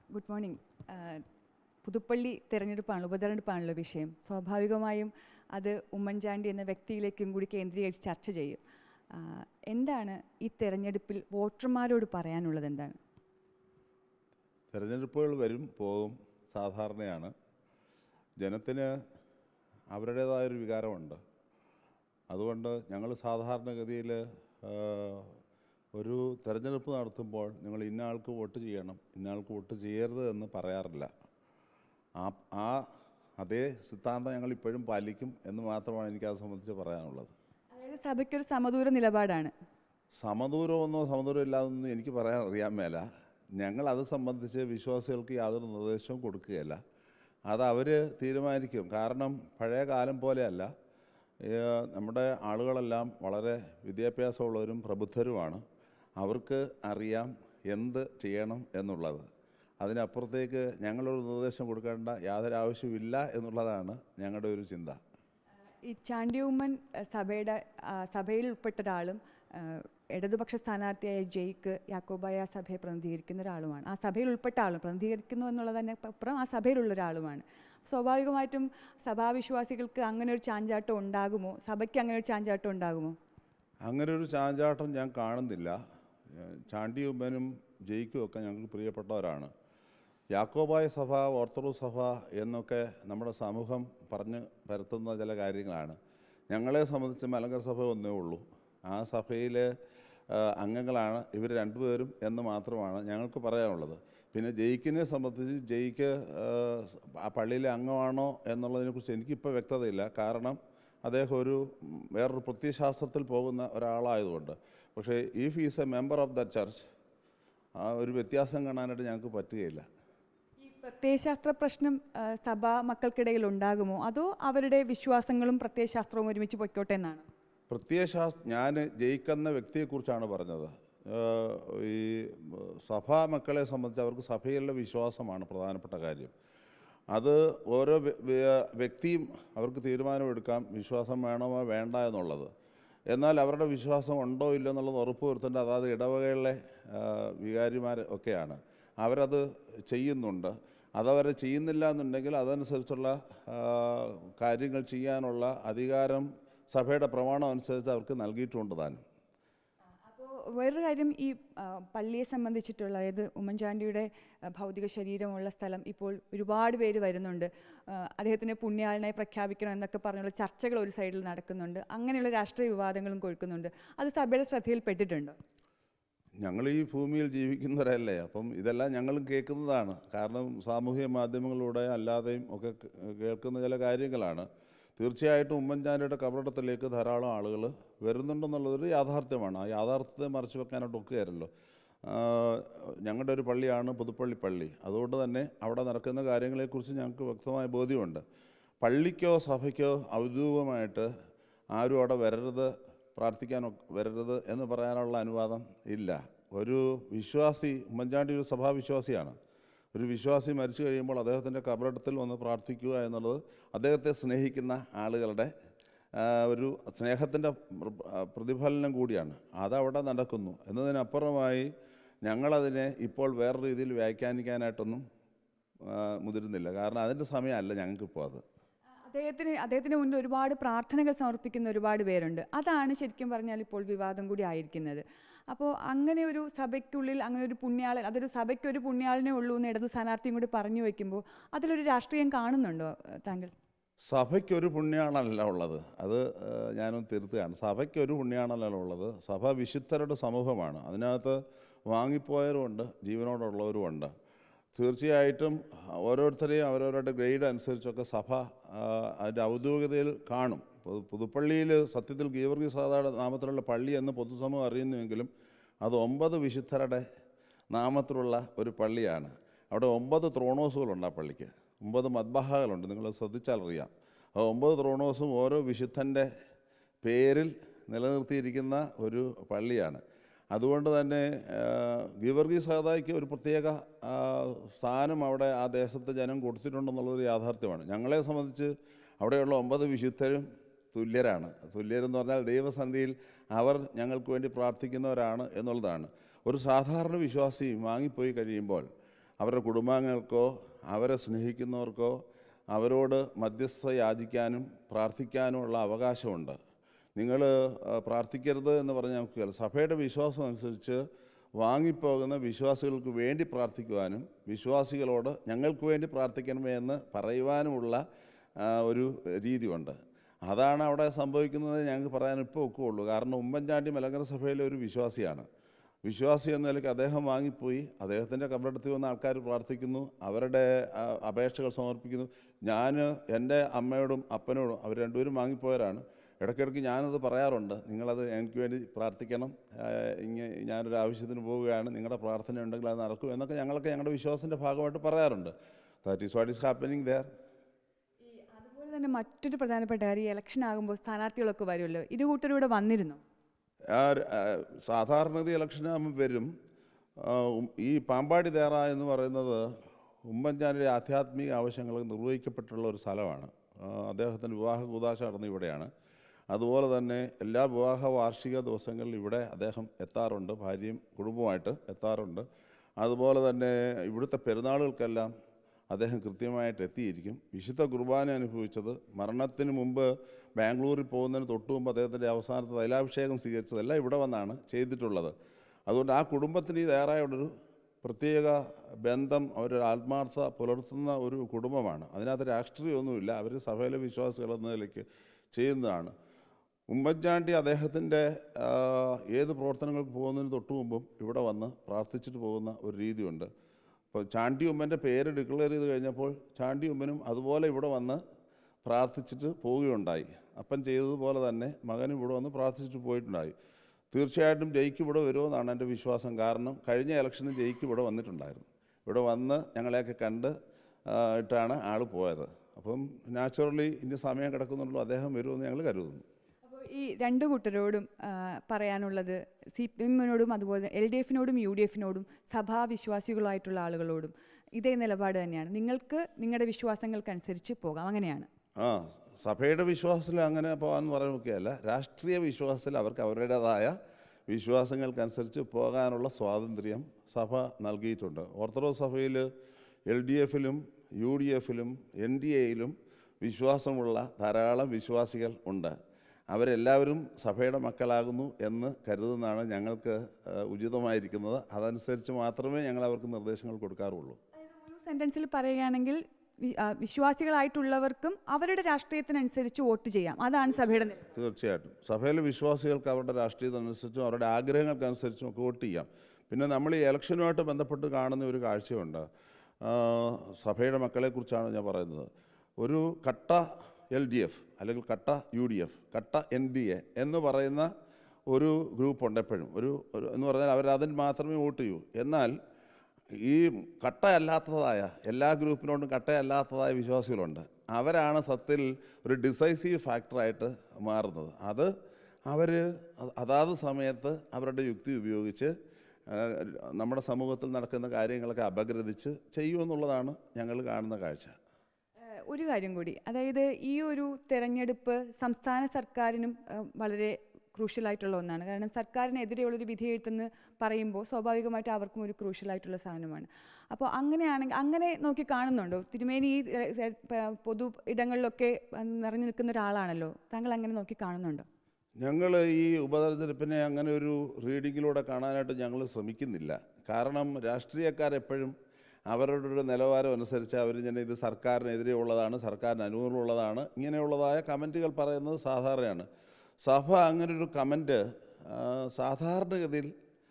Good morning Puthuppally തിരഞ്ഞെടുപ്പാണ് ഉപതെരഞ്ഞെടുപ്പാണല്ലോ വിഷയം സ്വാഭാവികമായും അത് ഉമ്മൻചാണ്ടി എന്ന വ്യക്തിയിലേക്കും കൂടി കേന്ദ്രീകരിച്ച് ചർച്ച ചെയ്യും ആ, എന്താണ് ഈ തെരഞ്ഞെടുപ്പിൽ വോട്ടർമാരോട് പറയാനുള്ളത് എന്താണ് തിരഞ്ഞെടുപ്പുകൾ വരും പോകും സാധാരണയാണ് ജനത്തിന് അവരുടേതായൊരു വികാരമുണ്ട് അതുകൊണ്ട് ഞങ്ങൾ സാധാരണഗതിയിൽ ഒരു തിരഞ്ഞെടുപ്പ് നടത്തുമ്പോൾ നിങ്ങൾ ഇന്ന ആൾക്ക് വോട്ട് ചെയ്യണം ഇന്ന ആൾക്ക് വോട്ട് ചെയ്യരുത് എന്ന് പറയാറില്ല ആ ആ അതേ സിദ്ധാന്തം ഞങ്ങൾ ഇപ്പോഴും പാലിക്കും എന്ന് മാത്രമാണ് എനിക്കത് സംബന്ധിച്ച് പറയാനുള്ളത് അതായത് സഭയ്ക്കൊരു സമദൂര നിലപാടാണ് സമദൂരമൊന്നോ സമദൂരം ഇല്ലാതൊന്നും എനിക്ക് പറയാൻ അറിയാൻ മേല ഞങ്ങൾ അത് സംബന്ധിച്ച് വിശ്വാസികൾക്ക് യാതൊരു നിർദ്ദേശവും കൊടുക്കുകയില്ല അത് അവർ തീരുമാനിക്കും കാരണം പഴയ കാലം പോലെയല്ല ഏഹ് നമ്മുടെ ആളുകളെല്ലാം വളരെ വിദ്യാഭ്യാസമുള്ളവരും പ്രബുദ്ധരുമാണ് അവർക്ക് അറിയാം എന്ത് ചെയ്യണം എന്നുള്ളത് അതിനപ്പുറത്തേക്ക് ഞങ്ങളൊരു നിർദ്ദേശം കൊടുക്കേണ്ട യാതൊരു ആവശ്യമില്ല എന്നുള്ളതാണ് ഞങ്ങളുടെ ഒരു ചിന്ത ഈ ചാണ്ടി ഉമ്മൻ ആ, സഭയുടെ ആ, സഭയിൽ ഉൾപ്പെട്ട ഒരാളും ആ, ഇടതുപക്ഷ സ്ഥാനാർത്ഥിയായ ജയ്ക്ക് യാക്കോബായ സഭയെ പ്രതിനിധീകരിക്കുന്ന ഒരാളുമാണ് ആ സഭയിൽ ഉൾപ്പെട്ട ആളും പ്രതിനിധീകരിക്കുന്നു എന്നുള്ളതിന് അപ്പുറം ആ സഭയിലുള്ള ഒരാളുമാണ് സ്വാഭാവികമായിട്ടും സഭാവിശ്വാസികൾക്ക് അങ്ങനെ ഒരു ചാഞ്ചാട്ടം ഉണ്ടാകുമോ സഭയ്ക്ക് അങ്ങനെ ഒരു ചാഞ്ചാട്ടം ഉണ്ടാകുമോ അങ്ങനെ ഒരു ചാഞ്ചാട്ടം ഞാൻ കാണുന്നില്ല ഏഹ് ചാണ്ടി ഉമ്മനും ജയിക്കും ഒക്കെ ഞങ്ങൾക്ക് പ്രിയപ്പെട്ടവരാണ് യാക്കോബായ സഭ ഓർത്തഡോക്സ് സഭ എന്നൊക്കെ നമ്മുടെ സമൂഹം പറഞ്ഞ് പരത്തുന്ന ചില കാര്യങ്ങളാണ് ഞങ്ങളെ സംബന്ധിച്ച് മലങ്കര സഭ ഒന്നേ ഉള്ളൂ ആ സഭയിലെ ഏഹ് അംഗങ്ങളാണ് ഇവർ രണ്ടുപേരും എന്ന് മാത്രമാണ് ഞങ്ങൾക്ക് പറയാനുള്ളത് പിന്നെ ജയിക്കിനെ സംബന്ധിച്ച് ജയിക്ക് ഏഹ് ആ പള്ളിയിലെ അംഗമാണോ എന്നുള്ളതിനെക്കുറിച്ച് എനിക്കിപ്പോൾ വ്യക്തതയില്ല കാരണം അദ്ദേഹം ഒരു ഉം, വേറൊരു പ്രത്യയശാസ്ത്രത്തിൽ പോകുന്ന ഒരാളായതുകൊണ്ട് പക്ഷേ if is a member of the church ആ ഒരു വ്യത്യാസം കാണാനായിട്ട് ഞങ്ങൾക്ക് പറ്റുകയില്ല ഈ പ്രത്യയശാസ്ത്ര പ്രശ്നം ആ, സഭാ മക്കൾക്കിടയിൽ ഉണ്ടാകുമോ അതോ അവരുടെ വിശ്വാസങ്ങളും പ്രത്യയശാസ്ത്രവും ഒരുമിച്ച് പൊയ്ക്കോട്ടെ എന്നാണ് പ്രത്യയശാസ്ത്ര ഞാൻ ജയിക്കുന്ന വ്യക്തിയെക്കുറിച്ചാണ് പറഞ്ഞത് ഏഹ് ഈ ഉം, സഭാ മക്കളെ സംബന്ധിച്ച് അവർക്ക് സഭയിലുള്ള വിശ്വാസമാണ് പ്രധാനപ്പെട്ട കാര്യം അത് ഓരോ വ്യ- വ്യ- വ്യക്തിയും അവർക്ക് തീരുമാനമെടുക്കാം വിശ്വാസം വേണമോ വേണ്ട എന്നുള്ളത് എന്നാൽ അവരുടെ വിശ്വാസം ഉണ്ടോ ഇല്ലയോ എന്നുള്ളത് ഉറപ്പ് വരുത്തേണ്ട അതാത് ഇടവകകളിലെ ആ, വികാരിമാർ ഒക്കെയാണ് അവരത് ചെയ്യുന്നുണ്ട് അതവരെ ചെയ്യുന്നില്ല എന്നുണ്ടെങ്കിൽ അതനുസരിച്ചുള്ള ആ, കാര്യങ്ങൾ ചെയ്യാനുള്ള അധികാരം സഭയുടെ പ്രമാണം അനുസരിച്ച് അവർക്ക് നൽകിയിട്ടുണ്ട് താനും അപ്പോൾ വേറൊരു കാര്യം ഈ ആ, പള്ളിയെ സംബന്ധിച്ചിട്ടുള്ള അതായത് ഉമ്മൻചാണ്ടിയുടെ ആ, ഭൗതിക ശരീരമുള്ള സ്ഥലം ഇപ്പോൾ ഒരുപാട് പേര് വരുന്നുണ്ട് ആ, അദ്ദേഹത്തിന് പുണ്യാളനായി പ്രഖ്യാപിക്കണം എന്നൊക്കെ പറഞ്ഞുള്ള ചർച്ചകൾ ഒരു സൈഡിൽ നടക്കുന്നുണ്ട് അങ്ങനെയുള്ള രാഷ്ട്രീയ വിവാദങ്ങളും കൊഴുക്കുന്നുണ്ട് അത് സഭയുടെ ശ്രദ്ധയിൽപ്പെട്ടിട്ടുണ്ടോ ഞങ്ങൾ ഈ ഭൂമിയിൽ ജീവിക്കുന്നവരല്ലേ അപ്പം ഇതെല്ലാം ഞങ്ങളും കേൾക്കുന്നതാണ് കാരണം സാമൂഹിക മാധ്യമങ്ങളിലൂടെ അല്ലാതെയും ഒക്കെ കേ- കേൾക്കുന്ന ചില കാര്യങ്ങളാണ് തീർച്ചയായിട്ടും ഉമ്മൻചാണ്ടിയുടെ കബറിടത്തിലേക്ക് ധാരാളം ആളുകൾ വരുന്നുണ്ടെന്നുള്ളതൊരു യാഥാർത്ഥ്യമാണ് ആ യാഥാർത്ഥ്യത്തെ മറച്ചു വെക്കാനായിട്ട് ഒക്കുകയായിരുന്നല്ലോ ഞങ്ങളുടെ ഒരു പള്ളിയാണ് പുതുപ്പള്ളി പള്ളി അതുകൊണ്ട് തന്നെ അവിടെ നടക്കുന്ന കാര്യങ്ങളെക്കുറിച്ച് ഞങ്ങൾക്ക് വ്യക്തമായ ബോധ്യമുണ്ട് പള്ളിക്കോ സഭയ്ക്കോ ഔദ്യോഗികമായിട്ട് ആരും അവിടെ വരരുത് പ്രാർത്ഥിക്കാൻ വരരുത് എന്ന് പറയാനുള്ള അനുവാദം ഇല്ല ഒരു വിശ്വാസി ഉമ്മൻചാണ്ടി ഒരു സഭാവിശ്വാസിയാണ് ഒരു വിശ്വാസി മരിച്ചു കഴിയുമ്പോൾ അദ്ദേഹത്തിൻ്റെ കബറിടത്തിൽ വന്ന് പ്രാർത്ഥിക്കുക എന്നുള്ളത് അദ്ദേഹത്തെ സ്നേഹിക്കുന്ന ആളുകളുടെ ആ, ഒരു സ്നേഹത്തിൻ്റെ പ്ര- ആ, പ്രതിഫലനം കൂടിയാണ് അതവിടെ നടക്കുന്നു എന്നതിനപ്പുറമായി ഞങ്ങളതിനെ ഇപ്പോൾ വേറെ രീതിയിൽ വ്യാഖ്യാനിക്കാനായിട്ടൊന്നും ആ, മുതിരുന്നില്ല കാരണം അതിൻ്റെ സമയമല്ല ഞങ്ങൾക്കിപ്പോൾ അത് അദ്ദേഹത്തിന് അദ്ദേഹത്തിന് മുന്നിൽ ഒരുപാട് പ്രാർത്ഥനകൾ സമർപ്പിക്കുന്ന ഒരുപാട് പേരുണ്ട് അതാണ് ശരിക്കും പറഞ്ഞാൽ ഇപ്പോൾ വിവാദം കൂടി ആയിരിക്കുന്നത് അപ്പോൾ അങ്ങനെ ഒരു സഭയ്ക്കുള്ളിൽ അങ്ങനെ ഒരു പുണ്യാളൻ അതൊരു സഭയ്ക്ക് ഒരു പുണ്യാളനെ ഉള്ളൂ എന്ന് ഇടത് സ്ഥാനാർത്ഥിയും കൂടി പറഞ്ഞു വയ്ക്കുമ്പോൾ അതിലൊരു രാഷ്ട്രീയം കാണുന്നുണ്ടോ ഏഹ്, താങ്കൾ സഭയ്ക്കൊരു പുണ്യാണല്ല ഉള്ളത് അത് ഏഹ്, ഞാനൊന്ന് തിരുത്തുകയാണ് സഭയ്ക്കൊരു പുണ്യാണല്ല ഉള്ളത് സഭ വിശുദ്ധരുടെ സമൂഹമാണ് അതിനകത്ത് വാങ്ങിപ്പോയവരുമുണ്ട് ജീവനോടുള്ളവരുമുണ്ട് തീർച്ചയായിട്ടും ഓരോരുത്തരെയും അവരവരുടെ ഗ്രേഡ് അനുസരിച്ചൊക്കെ സഭ ആ, അതിൻ്റെ ഔദ്യോഗികതയിൽ കാണും പു- പുതുപ്പള്ളിയിൽ സത്യത്തിൽ ഗീവർഗി സാധാരണ നാമത്തിലുള്ള പള്ളി എന്ന് പൊതുസമൂഹം അറിയുന്നുവെങ്കിലും അത് ഒമ്പത് വിശുദ്ധരുടെ നാമത്തിലുള്ള ഒരു പള്ളിയാണ് അവിടെ ഒമ്പത് ത്രോണോസുകളുണ്ട് ആ പള്ളിക്ക് ഒമ്പത് മദ്ബഹകളുണ്ട് നിങ്ങൾ ശ്രദ്ധിച്ചാൽ അറിയാം ആ ഒമ്പത് ത്രോണോസും ഓരോ വിശുദ്ധൻ്റെ പേരിൽ നിലനിർത്തിയിരിക്കുന്ന ഒരു പള്ളിയാണ് അതുകൊണ്ട് തന്നെ ആ, ഗീവർഗീസ് സാദായ്ക്ക് ഒരു പ്രത്യേക ആ, സ്ഥാനം അവിടെ ആ ദേശത്തെ ജനം കൊടുത്തിട്ടുണ്ടെന്നുള്ളതൊരു യാഥാർത്ഥ്യമാണ് ഞങ്ങളെ സംബന്ധിച്ച് അവിടെയുള്ള ഒമ്പത് വിശുദ്ധരും തുല്യരാണ് തുല്യരെന്ന് പറഞ്ഞാൽ ദൈവസന്ധിയിൽ അവർ ഞങ്ങൾക്ക് വേണ്ടി പ്രാർത്ഥിക്കുന്നവരാണ് എന്നുള്ളതാണ് ഒരു സാധാരണ വിശ്വാസി വാങ്ങിപ്പോയി കഴിയുമ്പോൾ അവരുടെ കുടുംബാംഗങ്ങൾക്കോ അവരെ സ്നേഹിക്കുന്നവർക്കോ അവരോട് മധ്യസ്ഥ യാചിക്കാനും പ്രാർത്ഥിക്കാനുമുള്ള അവകാശമുണ്ട് നിങ്ങൾ പ്രാർത്ഥിക്കരുത് എന്ന് പറഞ്ഞാൽ നമുക്ക് കേൾക്കാം. സഭയുടെ വിശ്വാസം അനുസരിച്ച് വാങ്ങിപ്പോകുന്ന വിശ്വാസികൾക്ക് വേണ്ടി പ്രാർത്ഥിക്കുവാനും വിശ്വാസികളോട് ഞങ്ങൾക്ക് വേണ്ടി പ്രാർത്ഥിക്കണമേ എന്ന് പറയുവാനുമുള്ള ആ, ഒരു രീതിയുണ്ട് അതാണ് അവിടെ സംഭവിക്കുന്നത് ഞങ്ങൾക്ക് പറയാൻ ഇപ്പോൾ ഒക്കുകയുള്ളൂ കാരണം ഉമ്മൻചാണ്ടി മലങ്കര സഭയിലെ ഒരു വിശ്വാസിയാണ് വിശ്വാസി എന്ന നിലയ്ക്ക് അദ്ദേഹം വാങ്ങിപ്പോയി അദ്ദേഹത്തിൻ്റെ കബറടത്തിൽ വന്ന ആൾക്കാർ പ്രാർത്ഥിക്കുന്നു അവരുടെ ആ, അപേക്ഷകൾ സമർപ്പിക്കുന്നു ഞാൻ എൻ്റെ അമ്മയോടും അപ്പനോടും അവർ രണ്ടുപേരും വാങ്ങിപ്പോയവരാണ് ഇടയ്ക്കിടയ്ക്ക് ഞാനത് പറയാറുണ്ട് നിങ്ങളത് എനിക്ക് വേണ്ടി പ്രാർത്ഥിക്കണം ഇങ്ങനെ ഞാനൊരു ആവശ്യത്തിന് പോവുകയാണ് നിങ്ങളുടെ പ്രാർത്ഥന ഉണ്ടെങ്കിൽ അത് നടക്കും എന്നൊക്കെ ഞങ്ങളൊക്കെ ഞങ്ങളുടെ വിശ്വാസത്തിൻ്റെ ഭാഗമായിട്ട് പറയാറുണ്ട് that is what is happening there ഈ അതുപോലെ തന്നെ മറ്റൊരു പ്രധാനപ്പെട്ട കാര്യം ഈ ഇലക്ഷൻ ആകുമ്പോൾ സ്ഥാനാർത്ഥികളൊക്കെ വരുമല്ലോ ഇരു കൂട്ടരൂടെ വന്നിരുന്നു ആ ഒരു, ആ, സാധാരണഗതി ഇലക്ഷനാകുമ്പോൾ വരും ആ, ഉം- ഈ പാമ്പാടി തേറ എന്ന് പറയുന്നത് ഉമ്മൻചാണ്ടിയുടെ ആധ്യാത്മിക ആവശ്യങ്ങൾ നിർവഹിക്കപ്പെട്ടുള്ള ഒരു സ്ഥലമാണ് ആ, അദ്ദേഹത്തിൻ്റെ വിവാഹ കൂതാശ നടന്ന ഇവിടെയാണ് അതുപോലെ തന്നെ എല്ലാ വിവാഹ വാർഷിക ദിവസങ്ങളിൽ ഇവിടെ അദ്ദേഹം എത്താറുണ്ട് ഭാര്യയും കുടുംബമായിട്ട് എത്താറുണ്ട് അതുപോലെ തന്നെ ഇവിടുത്തെ പെരുന്നാളുകൾക്കെല്ലാം അദ്ദേഹം കൃത്യമായിട്ട് എത്തിയിരിക്കും വിശുദ്ധ കുർബാന അനുഭവിച്ചത് മരണത്തിന് മുമ്പ് ബാംഗ്ലൂരിൽ പോകുന്നതിന് തൊട്ട് മുമ്പ് അദ്ദേഹത്തിൻ്റെ അവസാനത്തെ തൈലാഭിഷേകം സ്വീകരിച്ചതെല്ലാം ഇവിടെ വന്നാണ് ചെയ്തിട്ടുള്ളത് അതുകൊണ്ട് ആ കുടുംബത്തിന് ഇതേറെയുള്ളൊരു പ്രത്യേക ബന്ധം അവരൊരു ആത്മാർത്ഥത പുലർത്തുന്ന ഒരു കുടുംബമാണ് അതിനകത്ത് രാഷ്ട്രീയമൊന്നുമില്ല അവർ സഭയിലെ വിശ്വാസികൾ എന്ന നിലയ്ക്ക് ചെയ്യുന്നതാണ് ഉമ്മൻചാണ്ടി അദ്ദേഹത്തിൻ്റെ ആ, ഏത് പ്രവർത്തനങ്ങൾക്ക് പോകുന്നതിന് തൊട്ട് മുമ്പും ഇവിടെ വന്ന് പ്രാർത്ഥിച്ചിട്ട് പോകുന്ന ഒരു രീതിയുണ്ട് അപ്പോൾ ചാണ്ടി ഉമ്മൻ്റെ പേര് ഡിക്ലെയർ ചെയ്ത് കഴിഞ്ഞപ്പോൾ ചാണ്ടി ഉമ്മനും അതുപോലെ ഇവിടെ വന്ന് പ്രാർത്ഥിച്ചിട്ട് പോവുകയുണ്ടായി അപ്പൻ ചെയ്തതുപോലെ തന്നെ മകനും ഇവിടെ വന്ന് പ്രാർത്ഥിച്ചിട്ട് പോയിട്ടുണ്ടായി തീർച്ചയായിട്ടും ജയിക്ക് ഇവിടെ വരുമെന്നാണ് എൻ്റെ വിശ്വാസം കാരണം കഴിഞ്ഞ ഇലക്ഷന് ജയിക്ക് ഇവിടെ വന്നിട്ടുണ്ടായിരുന്നു ഇവിടെ വന്ന് ഞങ്ങളെയൊക്കെ കണ്ട് ആ, ഇട്ടാണ് ആൾ പോയത് അപ്പം നാച്ചുറലി ഇനി സമയം കിടക്കുന്നുള്ളൂ അദ്ദേഹം വരുമെന്ന് ഞങ്ങൾ കരുതുന്നു അപ്പോൾ ഈ രണ്ട് കൂട്ടരോടും ആ, പറയാനുള്ളത് സി പി എമ്മിനോടും അതുപോലെ എൽ ഡി എഫിനോടും യു ഡി എഫിനോടും സഭാവിശ്വാസികളായിട്ടുള്ള ആളുകളോടും ഇതേ നിലപാട് തന്നെയാണ് നിങ്ങൾക്ക് നിങ്ങളുടെ വിശ്വാസങ്ങൾക്കനുസരിച്ച് പോകാം അങ്ങനെയാണ് ആ സഭയുടെ വിശ്വാസത്തിൽ അങ്ങനെ പോകാമെന്ന് പറയാൻ നോക്കിയല്ല രാഷ്ട്രീയ വിശ്വാസത്തിൽ അവർക്ക് അവരുടേതായ വിശ്വാസങ്ങൾക്കനുസരിച്ച് പോകാനുള്ള സ്വാതന്ത്ര്യം സഭ നൽകിയിട്ടുണ്ട് ഓർത്തഡോക്സ് സഭയിൽ എൽ ഡി എഫിലും യു ഡി എഫിലും എൻ ഡി എയിലും വിശ്വാസമുള്ള ധാരാളം വിശ്വാസികൾ ഉണ്ട് അവരെല്ലാവരും സഭയുടെ മക്കളാകുന്നു എന്ന് കരുതുന്നതാണ് ഞങ്ങൾക്ക് ആ, ഉചിതമായിരിക്കുന്നത് അതനുസരിച്ച് മാത്രമേ ഞങ്ങൾ അവർക്ക് നിർദ്ദേശങ്ങൾ കൊടുക്കാറുള്ളൂ അതായത് ഒരു സെൻറ്റൻസിൽ പറയുകയാണെങ്കിൽ വി- ആ, വിശ്വാസികളായിട്ടുള്ളവർക്കും അവരുടെ രാഷ്ട്രീയത്തിനനുസരിച്ച് വോട്ട് ചെയ്യാം അതാണ് സഭയുടെ നില തീർച്ചയായിട്ടും സഭയിലെ വിശ്വാസികൾക്ക് അവരുടെ രാഷ്ട്രീയത്തിനനുസരിച്ചും അവരുടെ ആഗ്രഹങ്ങൾക്കനുസരിച്ചും ഒക്കെ വോട്ട് ചെയ്യാം പിന്നെ നമ്മൾ ഈ ഇലക്ഷനുമായിട്ട് ബന്ധപ്പെട്ട് കാണുന്ന ഒരു കാഴ്ചയുണ്ട് ആ, സഭയുടെ മക്കളെക്കുറിച്ചാണ് ഞാൻ പറയുന്നത് ഒരു കട്ട എൽ ഡി എഫ് അല്ലെങ്കിൽ കട്ട യു ഡി എഫ് കട്ട എൻ ഡി എ എന്ന് പറയുന്ന ഒരു ഗ്രൂപ്പുണ്ട് എപ്പോഴും ഒരു ഒരു എന്ന് പറഞ്ഞാൽ അവർ അതിൽ മാത്രമേ വോട്ട് ചെയ്യൂ എന്നാൽ ഈ കട്ടയല്ലാത്തതായ എല്ലാ ഗ്രൂപ്പിനോടും കട്ടയല്ലാത്തതായ വിശ്വാസികളുണ്ട് അവരാണ് സത്യത്തിൽ ഒരു ഡിസൈസീവ് ഫാക്ടറായിട്ട് മാറുന്നത് അത് അവർ അതാത് സമയത്ത് അവരുടെ യുക്തി ഉപയോഗിച്ച് ആ, നമ്മുടെ സമൂഹത്തിൽ നടക്കുന്ന കാര്യങ്ങളൊക്കെ അപഗ്രഥിച്ച് ചെയ്യുമെന്നുള്ളതാണ് ഞങ്ങൾ കാണുന്ന കാഴ്ച ഏഹ് ഒരു കാര്യം കൂടി അതായത് ഈ ഒരു തെരഞ്ഞെടുപ്പ് സംസ്ഥാന സർക്കാരിനും ഏഹ് വളരെ ക്രൂഷ്യലായിട്ടുള്ള ഒന്നാണ് കാരണം സർക്കാരിനെതിരെയുള്ളൊരു വിധിയെഴുത്തെന്ന് പറയുമ്പോൾ സ്വാഭാവികമായിട്ട് അവർക്കും ഒരു ക്രൂഷ്യലായിട്ടുള്ള സാധനമാണ് അപ്പോൾ അങ്ങനെയാണെങ്കിൽ അങ്ങനെ നോക്കി കാണുന്നുണ്ടോ തിരുമേനി ഈ ഏഹ്, ഏഹ്, പ- പൊതു ഇടങ്ങളിലൊക്കെ ഏഹ്, നിറഞ്ഞു നിൽക്കുന്ന ഒരാളാണല്ലോ താങ്കൾ അങ്ങനെ നോക്കി കാണുന്നുണ്ടോ ഞങ്ങൾ ഈ ഉപതെരഞ്ഞെടുപ്പിനെ അങ്ങനെ ഒരു റീഡിങ്ങിലൂടെ കാണാനായിട്ട് ഞങ്ങൾ ശ്രമിക്കുന്നില്ല കാരണം രാഷ്ട്രീയക്കാരെപ്പോഴും അവരുടെ ഒരു നിലവാരം അനുസരിച്ച് അവർ ഇങ്ങനെ ഇത് സർക്കാരിനെതിരെ ഉള്ളതാണ് സർക്കാരിന് അനുകൂലമുള്ളതാണ് ഇങ്ങനെയുള്ളതായ കമൻറ്റുകൾ പറയുന്നത് സാധാരണയാണ് സഭ അങ്ങനെ ഒരു കമൻറ്റ് സാധാരണഗതിയിൽ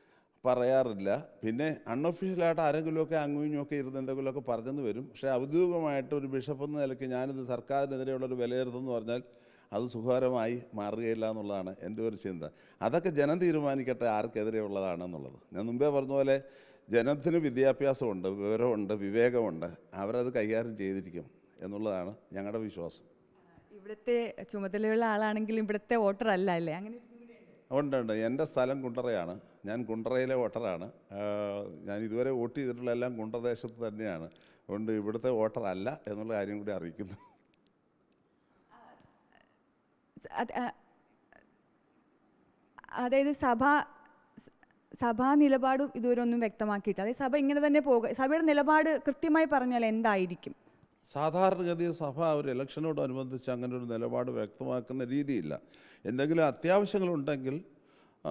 പറയാറില്ല പിന്നെ അൺഒഫീഷ്യലായിട്ട് ആരെങ്കിലുമൊക്കെ അങ്ങുമിഞ്ഞൊക്കെ ഇരുന്ന് എന്തെങ്കിലുമൊക്കെ പറഞ്ഞെന്ന് വരും പക്ഷേ ഔദ്യോഗികമായിട്ട് ഒരു ബിഷപ്പ് എന്ന നിലയ്ക്ക് ഞാനിത് സർക്കാരിനെതിരെയുള്ളൊരു വിലയിരുത്തുമെന്ന് പറഞ്ഞാൽ അത് സുഖകരമായി മാറുകയില്ല എന്നുള്ളതാണ് എൻ്റെ ഒരു ചിന്ത അതൊക്കെ ജനം തീരുമാനിക്കട്ടെ ആർക്കെതിരെയുള്ളതാണെന്നുള്ളത് ഞാൻ മുമ്പേ പറഞ്ഞ പോലെ ജനത്തിന് വിദ്യാഭ്യാസമുണ്ട് വിവരമുണ്ട് വിവേകമുണ്ട് അവരത് കൈകാര്യം ചെയ്തിരിക്കും എന്നുള്ളതാണ് ഞങ്ങളുടെ വിശ്വാസം ഇവിടുത്തെ ചുമതലയുള്ള ആളാണെങ്കിലും ഇവിടുത്തെ വോട്ടർ അല്ല അല്ലേ അങ്ങനെ ഒരു ഇതും കൂടിയുണ്ട്. ഉണ്ട് ഉണ്ട് എൻ്റെ സ്ഥലം കുണ്ടറയാണ് ഞാൻ കുണ്ടറയിലെ വോട്ടറാണ് ആ, ഞാൻ ഇതുവരെ വോട്ട് ചെയ്തിട്ടുള്ള എല്ലാം കുണ്ടദേശത്ത് തന്നെയാണ് അതുകൊണ്ട് ഇവിടുത്തെ വോട്ടർ അല്ല എന്നുള്ള കാര്യം കൂടി അറിയിക്കുന്നു അത്, ആ, അതായത് സഭ സഭാ നിലപാടും ഇതുവരെ ഒന്നും വ്യക്തമാക്കിയിട്ടില്ല അതായത് സഭ ഇങ്ങനെ തന്നെ പോകുക സഭയുടെ നിലപാട് കൃത്യമായി പറഞ്ഞാൽ എന്തായിരിക്കും സാധാരണഗതിയിൽ സഭ ഒരു ഇലക്ഷനോടനുബന്ധിച്ച് അങ്ങനെ ഒരു നിലപാട് വ്യക്തമാക്കുന്ന രീതിയില്ല എന്തെങ്കിലും അത്യാവശ്യങ്ങളുണ്ടെങ്കിൽ ആ,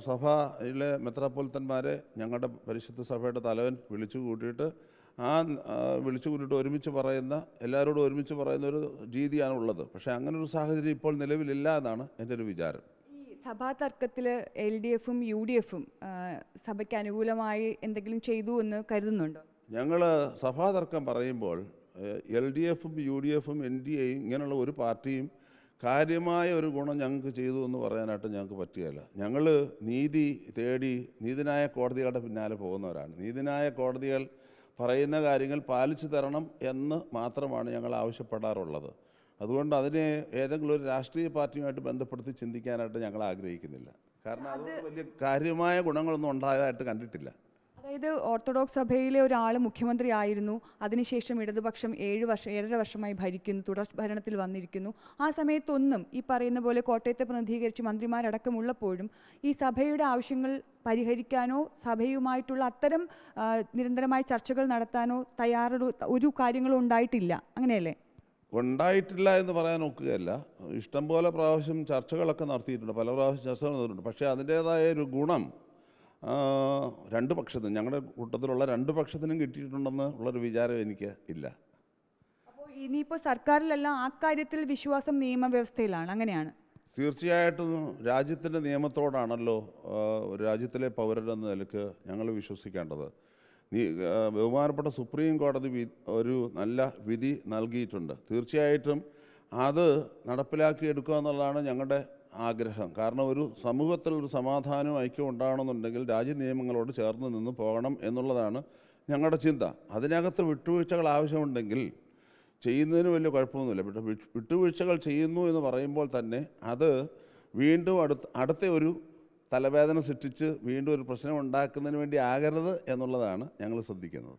സഭയിലെ മെത്രാപ്പൊലിത്തന്മാരെ ഞങ്ങളുടെ പരിശുദ്ധ സഭയുടെ തലവൻ വിളിച്ചു കൂട്ടിയിട്ട് ആ ആ, വിളിച്ചു കൂട്ടിയിട്ട് ഒരുമിച്ച് പറയുന്ന എല്ലാവരോടും ഒരുമിച്ച് പറയുന്ന ഒരു രീതിയാണ് ഉള്ളത് പക്ഷേ അങ്ങനെ ഒരു സാഹചര്യം ഇപ്പോൾ നിലവിലില്ല എന്നാണ് എൻ്റെ ഒരു വിചാരം ഈ സഭാ തർക്കത്തിൽ എൽ ഡി എഫും യു ഡി എഫും സഭയ്ക്ക് അനുകൂലമായി എന്തെങ്കിലും ചെയ്തു എന്ന് കരുതുന്നുണ്ടോ ഞങ്ങൾ സഭാതർക്കം പറയുമ്പോൾ എൽ ഡി എഫും യു ഡി എഫും എൻ ഡി എയും ഇങ്ങനെയുള്ള ഒരു പാർട്ടിയും കാര്യമായ ഒരു ഗുണം ഞങ്ങൾക്ക് ചെയ്തു എന്ന് പറയാനായിട്ട് ഞങ്ങൾക്ക് പറ്റുകയില്ല ഞങ്ങൾ നീതി തേടി നീതിനായ കോടതികളുടെ പിന്നാലെ പോകുന്നവരാണ് നീതിനായ കോടതികൾ പറയുന്ന കാര്യങ്ങൾ പാലിച്ചു തരണം എന്ന് മാത്രമാണ് ഞങ്ങൾ ആവശ്യപ്പെടാറുള്ളത് അതുകൊണ്ട് അതിനെ ഏതെങ്കിലും ഒരു രാഷ്ട്രീയ പാർട്ടിയുമായിട്ട് ബന്ധപ്പെടുത്തി ചിന്തിക്കാനായിട്ട് ഞങ്ങൾ ആഗ്രഹിക്കുന്നില്ല കാരണം അതുകൊണ്ട് വലിയ കാര്യമായ ഗുണങ്ങളൊന്നും ഉണ്ടായതായിട്ട് കണ്ടിട്ടില്ല അതായത് ഓർത്തഡോക്സ് സഭയിലെ ഒരാൾ മുഖ്യമന്ത്രി ആയിരുന്നു അതിനുശേഷം ഇടതുപക്ഷം ഏഴ് വർഷം ഏഴര വർഷമായി ഭരിക്കുന്നു തുടർ ഭരണത്തിൽ വന്നിരിക്കുന്നു ആ സമയത്തൊന്നും ഈ പറയുന്ന പോലെ കോട്ടയത്തെ പ്രതിനിധീകരിച്ച് മന്ത്രിമാരടക്കമുള്ളപ്പോഴും ഈ സഭയുടെ ആവശ്യങ്ങൾ പരിഹരിക്കാനോ സഭയുമായിട്ടുള്ള അത്തരം ആ, നിരന്തരമായ ചർച്ചകൾ നടത്താനോ തയ്യാറൊരു ഒരു കാര്യങ്ങളും ഉണ്ടായിട്ടില്ല അങ്ങനെയല്ലേ ഉണ്ടായിട്ടില്ല എന്ന് പറയാൻ ഒക്കുകയല്ല ഇഷ്ടംപോലെ പ്രാവശ്യം ചർച്ചകളൊക്കെ നടത്തിയിട്ടുണ്ട് പല പ്രാവശ്യം ചർച്ചകൾ നടത്തിയിട്ടുണ്ട് പക്ഷേ അതിൻ്റേതായ ഒരു ഗുണം ആ, രണ്ട് പക്ഷത്തിനും ഞങ്ങളുടെ കൂട്ടത്തിലുള്ള രണ്ട് പക്ഷത്തിനും കിട്ടിയിട്ടുണ്ടെന്ന് ഉള്ളൊരു വിചാരം എനിക്ക് ഇല്ല അപ്പോൾ ഇനിയിപ്പോൾ സർക്കാരിലെല്ലാം ആ കാര്യത്തിൽ വിശ്വാസം നിയമവ്യവസ്ഥയിലാണ് അങ്ങനെയാണ് തീർച്ചയായിട്ടും രാജ്യത്തിൻ്റെ നിയമത്തോടാണല്ലോ ആ, ഒരു രാജ്യത്തിലെ പൗരരെന്ന നിലക്ക് ഞങ്ങൾ വിശ്വസിക്കേണ്ടത് നീ ആ, ബഹുമാനപ്പെട്ട സുപ്രീം കോടതി വി- ഒരു നല്ല വിധി നൽകിയിട്ടുണ്ട് തീർച്ചയായിട്ടും അത് നടപ്പിലാക്കിയെടുക്കുക എന്നുള്ളതാണ് ഞങ്ങളുടെ ആഗ്രഹം കാരണം ഒരു സമൂഹത്തിൽ ഒരു സമാധാനവും ഐക്യവും ഉണ്ടാകണമെന്നുണ്ടെങ്കിൽ രാജ്യ നിയമങ്ങളോട് ചേർന്ന് നിന്ന് പോകണം എന്നുള്ളതാണ് ഞങ്ങളുടെ ചിന്ത അതിനകത്ത് വിട്ടുവീഴ്ചകൾ ആവശ്യമുണ്ടെങ്കിൽ ചെയ്യുന്നതിന് വലിയ കുഴപ്പമൊന്നുമില്ല പക്ഷേ വിട്ട് വിട്ടുവീഴ്ചകൾ ചെയ്യുന്നു എന്ന് പറയുമ്പോൾ തന്നെ അത് വീണ്ടും അടുത്ത അടുത്ത ഒരു തലവേദന സൃഷ്ടിച്ച് വീണ്ടും ഒരു പ്രശ്നം ഉണ്ടാക്കുന്നതിന് വേണ്ടി ആകരുത് എന്നുള്ളതാണ് ഞങ്ങൾ ശ്രദ്ധിക്കുന്നത്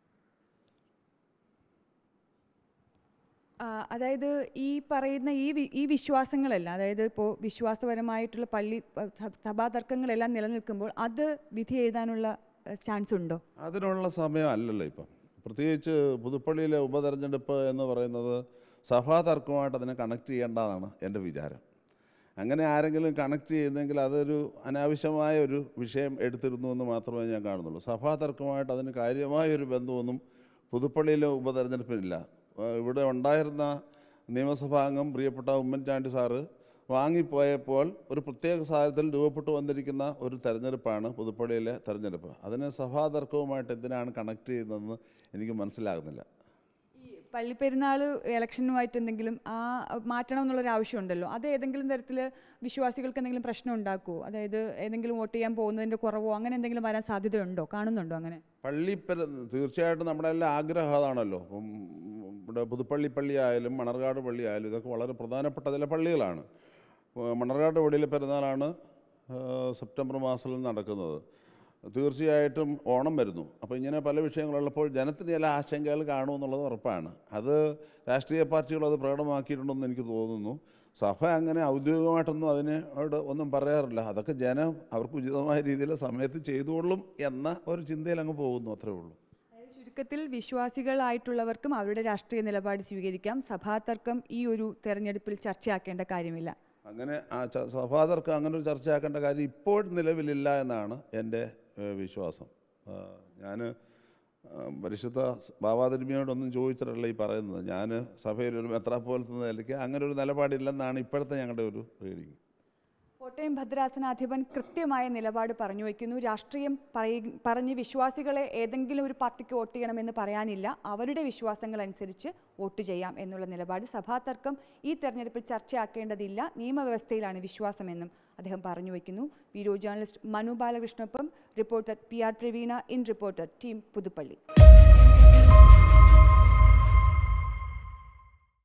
ആ, അതായത് ഈ പറയുന്ന ഈ വി- ഈ വിശ്വാസങ്ങളെല്ലാം അതായത് ഇപ്പോൾ വിശ്വാസപരമായിട്ടുള്ള പള്ളി പ- സ- സഭാതർക്കങ്ങളെല്ലാം നിലനിൽക്കുമ്പോൾ അത് വിധി എഴുതാനുള്ള ചാൻസ് ഉണ്ടോ അതിനുള്ള സമയം അല്ലല്ലോ ഇപ്പം പ്രത്യേകിച്ച് പുതുപ്പള്ളിയിലെ ഉപതെരഞ്ഞെടുപ്പ് എന്ന് പറയുന്നത് സഭാ തർക്കമായിട്ട് അതിനെ കണക്ട് ചെയ്യേണ്ടതാണ് എൻ്റെ വിചാരം അങ്ങനെ ആരെങ്കിലും കണക്ട് ചെയ്യുന്നെങ്കിൽ അതൊരു അനാവശ്യമായ ഒരു വിഷയം എടുത്തിരുന്നു എന്ന് മാത്രമേ ഞാൻ കാണുന്നുള്ളൂ സഭാ തർക്കമായിട്ട് അതിന് കാര്യമായ ഒരു ബന്ധമൊന്നും പുതുപ്പള്ളിയിലെ ഉപതെരഞ്ഞെടുപ്പിനില്ല ആ, ഇവിടെ ഉണ്ടായിരുന്ന നിയമസഭാംഗം പ്രിയപ്പെട്ട ഉമ്മൻചാണ്ടി സാറ് വാങ്ങിപ്പോയപ്പോൾ ഒരു പ്രത്യേക സാഹചര്യത്തിൽ രൂപപ്പെട്ടു വന്നിരിക്കുന്ന ഒരു തെരഞ്ഞെടുപ്പാണ് പുതുപ്പള്ളിയിലെ തെരഞ്ഞെടുപ്പ് അതിനെ സഭാതർക്കവുമായിട്ട് എന്തിനാണ് കണക്ട് ചെയ്യുന്നതെന്ന് എനിക്ക് മനസ്സിലാകുന്നില്ല ഈ പള്ളിപ്പെരുന്നാൾ ഇലക്ഷനുമായിട്ട് എന്തെങ്കിലും ആ മാറ്റണം എന്നുള്ളൊരു ആവശ്യമുണ്ടല്ലോ അത് ഏതെങ്കിലും തരത്തിൽ വിശ്വാസികൾക്ക് എന്തെങ്കിലും പ്രശ്നം ഉണ്ടാക്കുമോ അതായത് ഏതെങ്കിലും വോട്ട് ചെയ്യാൻ പോകുന്നതിൻ്റെ കുറവോ അങ്ങനെ എന്തെങ്കിലും വരാൻ സാധ്യതയുണ്ടോ കാണുന്നുണ്ടോ അങ്ങനെ പള്ളിപ്പെര തീർച്ചയായിട്ടും നമ്മുടെ എല്ലാം ആഗ്രഹം അതാണല്ലോ ഇപ്പം ഇവിടെ പുതുപ്പള്ളി പള്ളി ആയാലും മണർകാട് പള്ളി ആയാലും ഇതൊക്കെ വളരെ പ്രധാനപ്പെട്ട ചില പള്ളികളാണ് ഏഹ് മണർകാട് പള്ളിയിലെ പെരുന്നാളാണ് ഏഹ് സെപ്റ്റംബർ മാസത്തിൽ നടക്കുന്നത് തീർച്ചയായിട്ടും ഓണം വരുന്നു അപ്പോൾ ഇങ്ങനെ പല വിഷയങ്ങളുള്ളപ്പോൾ ജനത്തിന് ചില ആശങ്കകൾ കാണുമെന്നുള്ളത് ഉറപ്പാണ് അത് രാഷ്ട്രീയ പാർട്ടികൾ അത് പ്രകടമാക്കിയിട്ടുണ്ടെന്ന് എനിക്ക് തോന്നുന്നു സഭ അങ്ങനെ ഔദ്യോഗികമായിട്ടൊന്നും അതിനോട് ഒന്നും പറയാറില്ല അതൊക്കെ ജനം അവർക്ക് ഉചിതമായ രീതിയിൽ സമയത്ത് ചെയ്തുകൊള്ളും എന്ന ഒരു ചിന്തയിൽ അങ്ങ് പോകുന്നു അത്രേ ഉള്ളൂ അതായത് ചുരുക്കത്തിൽ വിശ്വാസികളായിട്ടുള്ളവർക്കും അവരുടെ രാഷ്ട്രീയ നിലപാട് സ്വീകരിക്കാം സഭാതർക്കം ഈ ഒരു തെരഞ്ഞെടുപ്പിൽ ചർച്ചയാക്കേണ്ട കാര്യമില്ല അങ്ങനെ ആ ച- സഭാതർക്കം അങ്ങനെ ഒരു ചർച്ചയാക്കേണ്ട കാര്യം ഇപ്പോൾ നിലവിലില്ല എന്നാണ് എൻ്റെ ഏഹ്, വിശ്വാസം ഞാൻ പരിശുദ്ധ ബാബാതിരുമിയോടൊന്നും ചോദിച്ചിട്ടല്ല ഈ പറയുന്നത് ഞാൻ സഭയിൽ ഒരു മെത്രാപ്പോലത്തെ നിലയ്ക്ക് അങ്ങനെ ഒരു നിലപാടില്ലെന്നാണ് ഇപ്പോഴത്തെ ഞങ്ങളുടെ ഒരു റീഡിങ് കോട്ടയം ഭദ്രാസനാധിപൻ കൃത്യമായ നിലപാട് പറഞ്ഞു വയ്ക്കുന്നു രാഷ്ട്രീയം പറയ- പറഞ്ഞ് വിശ്വാസികളെ ഏതെങ്കിലും ഒരു പാർട്ടിക്ക് വോട്ട് ചെയ്യണമെന്ന് പറയാനില്ല അവരുടെ വിശ്വാസങ്ങൾ അനുസരിച്ച് വോട്ട് ചെയ്യാം എന്നുള്ള നിലപാട് സഭാതർക്കം ഈ തെരഞ്ഞെടുപ്പിൽ ചർച്ചയാക്കേണ്ടതില്ല നിയമവ്യവസ്ഥയിലാണ് വിശ്വാസമെന്നും അദ്ദേഹം പറഞ്ഞു വയ്ക്കുന്നു വീഡിയോ ജേർണലിസ്റ്റ് മനു ബാലകൃഷ്ണൊപ്പം reporter P R Praveena in reporter team Puthuppally